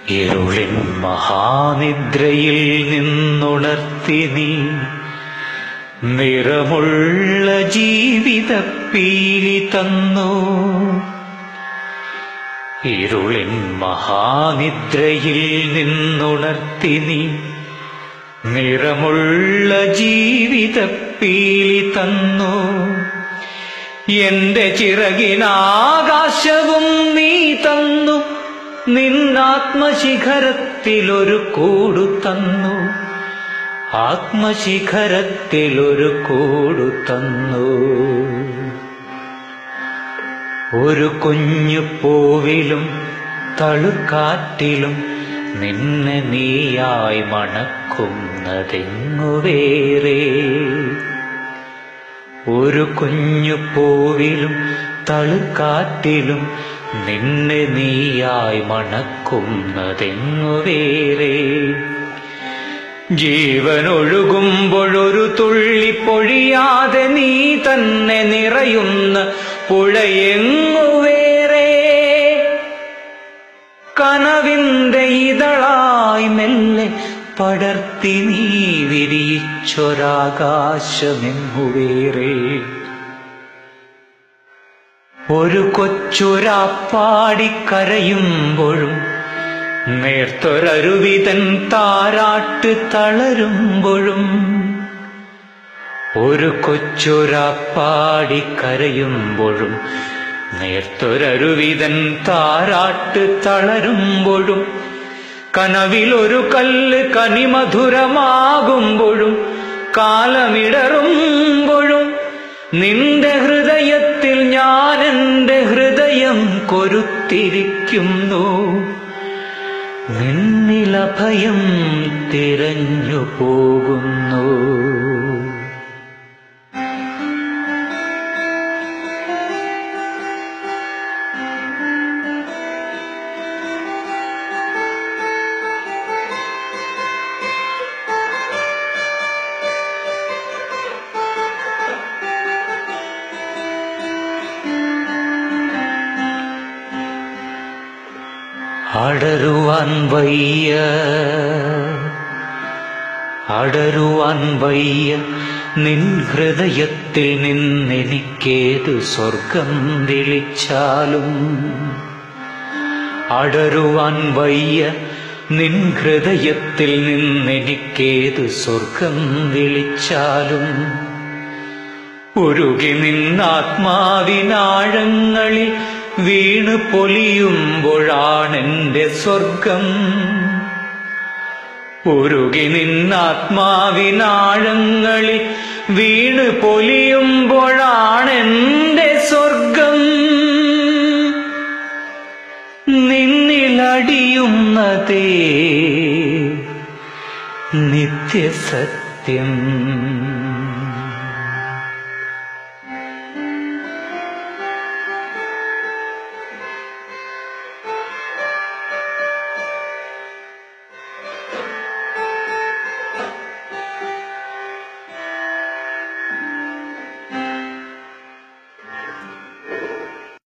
ഇരുളിൻ മഹാനിദ്രയിൽ നിന്നുണർത്തി നീ നിറമുള്ള ജീവിത പീലി തന്നു ഇരുളിൻ മഹാനിദ്രയിൽ നിന്നുണർത്തി നീ നിറമുള്ള ജീവിത പീലി തന്നു എന്റെ ചിറകിനാകാശവും നീ തന്നു നിന്നാത്മശിഖരത്തിലൊരു കൂടു തന്നു ആത്മശിഖരത്തിലൊരു കൂടു തന്നു ഒരു കുഞ്ഞു പൂവിലും തളുക്കാറ്റിലും നിന്നെ നീയായി മണക്കുന്നതെങ്ങു വേറെ ഒരു കുഞ്ഞു പൂവിലും തളുക്കാറ്റിലും നിന്നെ നീയായി മണക്കുന്നതെങ്ങു വേറെ ജീവനൊഴുകുമ്പോഴൊരു തുള്ളി പൊഴിയാതെ നീ തന്നെ നിറയുന്ന പുഴയെങ്ങു വേറെ കനവിന്റെ ഇതളായി മെല്ലെ പടർത്തി നീ വിരിയിച്ചൊരാകാശമെങ്ങു വേറെ ഒരു കൊച്ചുരാപ്പാടിക്കരയുമ്പോഴും നേർത്തൊരരുവിതൻ താരാട്ട് തളരുമ്പോഴും ഒരു കൊച്ചുരാപ്പാടിക്കരയുമ്പോഴും നേർത്തൊരരുവിതൻ താരാട്ട് തളരുമ്പോഴും കനവിലൊരു കല്ല് കനിമധുരമാകുമ്പോഴും കാലമിടറുമ്പോഴും നിന്റെ ഹൃദയത്തിൽ ഞാൻ എന്റെ ഹൃദയം കൊരുത്തിരിക്കുന്നു നിന്നിലഭയം തിരഞ്ഞു പോകുന്നു അടരുവാൻ വയ്യ അടരുവാൻ വയ്യ നിൻ ഹൃദയത്തിൽ നിന്നെനിക്കേതു സ്വർഗം വിളിച്ചാലും അടരുവാൻ വയ്യ നിൻ ഹൃദയത്തിൽ നിന്നെനിക്കേതു സ്വർഗം വിളിച്ചാലും ഉരുകി നിന്നാത്മാവിനാഴങ്ങളിൽ വീണ് പൊലിയുമ്പോഴാണെന്റെ സ്വർഗം ഉരുകി നിന്നാത്മാവിനാഴങ്ങളിൽ വീണ് പൊലിയുമ്പോഴാണെന്റെ സ്വർഗം നിന്നിലടിയുന്നതേ നിത്യസത്യം